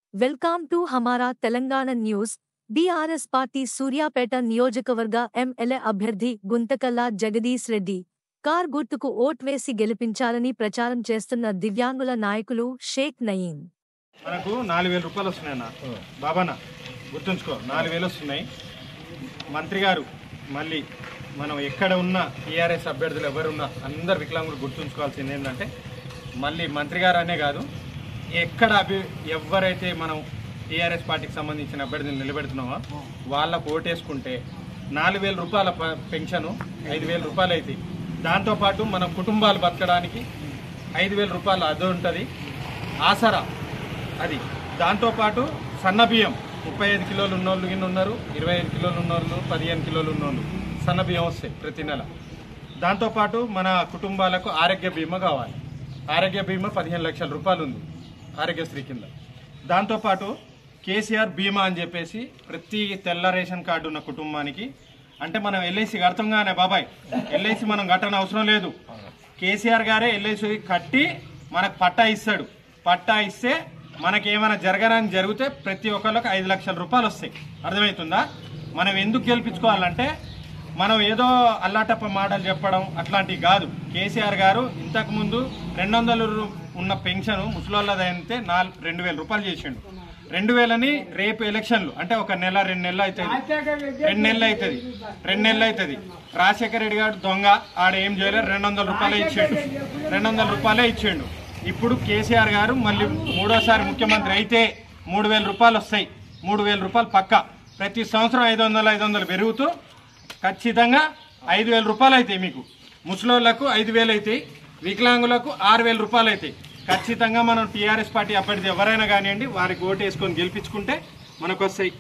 welcome to Hamara Telangana news BRS party Suryapet నియోజకవర్గ MLA అభ్యర్థి Guntakandla Jagadish Reddy car గుర్తుకు ఓట్ వేసి గెలిపించాలని ప్రచారం చేస్తున్న దివ్యాంగుల నాయకులు షేక్ నయీం మనకు నాలుగు వేల రూపాయలు వస్తున్నాయి అన్న బాబానా గుర్తుంచుకో నాలుగు వేలు వస్తున్నాయి మంత్రి గారు మళ్ళీ మనం ఎక్కడ ఉన్న టీఆర్ఎస్ అభ్యర్థులు ఎవరున్నా అందరు వికలాంగులు గుర్తుంచుకోవాల్సింది ఏంటంటే మళ్ళీ మంత్రి గారు అనే కాదు ఎక్కడ అభి ఎవరైతే మనం టీఆర్ఎస్ పార్టీకి సంబంధించిన అభ్యర్థులు నిలబెడుతున్నామో వాళ్ళకు ఓటేసుకుంటే నాలుగు వేల రూపాయల ప- పెన్షను ఐదు వేల రూపాయలు అవుతాయి దాంతోపాటు మన కుటుంబాలు బతకడానికి ఐదు వేల రూపాయలు అది ఉంటుంది ఆసరా అది దాంతోపాటు సన్న బియ్యం ముప్పై ఐదు కిలోలు ఉన్నోళ్ళు గిన్నె ఉన్నారు ఇరవై ఐదు కిలోలు ఉన్నోళ్ళు పదిహేను కిలోలు ఉన్నోళ్ళు సన్న బియ్యం వస్తాయి ప్రతి నెల దాంతోపాటు మన కుటుంబాలకు ఆరోగ్య బీమా కావాలి ఆరోగ్య బీమా పదిహేను లక్షల రూపాయలు ఉంది ఆరోగ్యశ్రీ కింద దాంతోపాటు కేసీఆర్ బీమా అని చెప్పేసి ప్రతి తెల్ల రేషన్ కార్డు ఉన్న కుటుంబానికి అంటే మనం ఎల్ఐసి కడతాంగానే బాబాయ్ ఎల్ఐసి మనం కట్టని అవసరం లేదు కేసీఆర్ గారే ఎల్ఐసి కట్టి మనకు పట్టా ఇస్తాడు పట్టా ఇస్తే మనకి ఏమైనా జరగడానికి జరిగితే ప్రతి ఒక్కళ్ళకి ఐదు లక్షల రూపాయలు వస్తాయి అర్థమవుతుందా మనం ఎందుకు గెలిపించుకోవాలంటే మనం ఏదో అల్లాటప్ప మాటలు చెప్పడం అట్లాంటివి కాదు కేసీఆర్ గారు ఇంతకు ముందు రెండు వందలు రు- ఉన్న పెన్షన్ ముసలోళ్ళదైతే నాలుగు రెండు వేల రూపాయలు చేసిండు రెండు వేలని రేపు ఎలక్షన్లు అంటే ఒక నెల రెండు నెలలు అవుతుంది రెండు నెలలు అవుతుంది రెండు నెలలు అవుతుంది రాజశేఖర రెడ్డి గారు దొంగ ఆడ ఏం చేయలేరు రెండు వందల రూపాయలే ఇచ్చిండు రెండు వందల రూపాయలే ఇచ్చిండు ఇప్పుడు కేసీఆర్ గారు మళ్ళీ మూడోసారి ముఖ్యమంత్రి అయితే మూడు వేల రూపాయలు వస్తాయి మూడు వేల రూపాయలు పక్క ప్రతి సంవత్సరం ఐదు వందలు ఐదు వందలు పెరుగుతూ ఖచ్చితంగా ఐదు వేల రూపాయలు అవుతాయి మీకు ముసలోళ్లకు ఐదు వేలు అవుతాయి వికలాంగులకు ఆరు వేల రూపాయలు అవుతాయి ఖచ్చితంగా మనం టీఆర్ఎస్ పార్టీ అభ్యర్థి ఎవరైనా కానివ్వండి వారికి ఓటు వేసుకొని గెలిపించుకుంటే మనకు వస్తాయి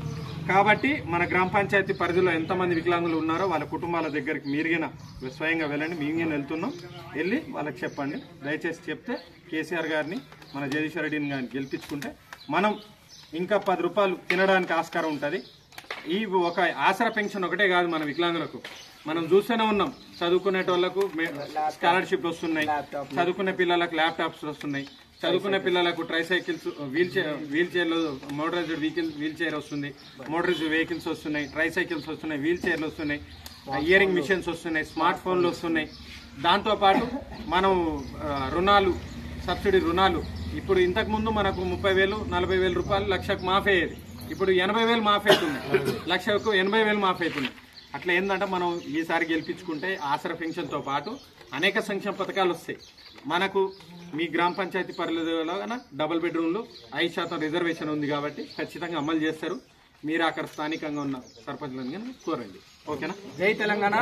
కాబట్టి మన గ్రామ పంచాయతీ పరిధిలో ఎంతమంది వికలాంగులు ఉన్నారో వాళ్ళ కుటుంబాల దగ్గరికి మీరుగిన స్వయంగా వెళ్ళండి మేము వెళ్తున్నాం వెళ్ళి వాళ్ళకి చెప్పండి దయచేసి చెప్తే కేసీఆర్ గారిని మన జగదీశ్వర రెడ్డిని గారిని గెలిపించుకుంటే మనం ఇంకా పది రూపాయలు తినడానికి ఆస్కారం ఉంటుంది ఈ ఒక ఆసరా పెన్షన్ ఒకటే కాదు మన వికలాంగులకు మనం చూస్తూనే ఉన్నాం చదువుకునేటోళ్లకు స్కాలర్షిప్ వస్తున్నాయి చదువుకునే పిల్లలకు ల్యాప్టాప్స్ వస్తున్నాయి చదువుకునే పిల్లలకు ట్రైసైకిల్స్ వీల్ చైర్ వీల్ చైర్లు మోటరైజ్డ్ వెహికల్ వీల్ చైర్ వస్తుంది మోటరైజ్డ్ వెహికల్స్ వస్తున్నాయి ట్రైసైకిల్స్ వస్తున్నాయి వీల్ చైర్లు వస్తున్నాయి ఇయరింగ్ మిషన్స్ వస్తున్నాయి స్మార్ట్ ఫోన్లు వస్తున్నాయి దాంతోపాటు మనం ఆ, రుణాలు సబ్సిడీ రుణాలు ఇప్పుడు ఇంతకు ముందు మనకు ముప్పై వేలు నలభై వేల రూపాయలు లక్షకు మాఫీ అయ్యేది ఇప్పుడు ఎనభై వేలు మాఫీ అవుతుంది లక్షకు ఎనభై వేలు మాఫీ అవుతుంది అట్లా ఏంటంటే మనం ఈసారి గెలిపించుకుంటే ఆసరా పెన్షన్తో పాటు అనేక సంక్షేమ పథకాలు వస్తాయి మనకు మీ గ్రామ పంచాయతీ పరిధిలో కన్నా డబుల్ బెడ్రూమ్లు ఐదు శాతం రిజర్వేషన్ ఉంది కాబట్టి ఖచ్చితంగా అమలు చేస్తారు మీరు అక్కడ స్థానికంగా ఉన్న సర్పంచ్లను కానీ కోరండి ఓకేనా జై తెలంగాణ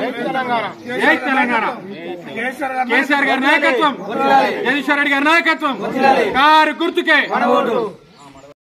జై తెలంగాణ కేసీఆర్ గారి నాయకత్వం జగదీశ్వర రెడ్డి గారి నాయకత్వం కారు గుర్తుకే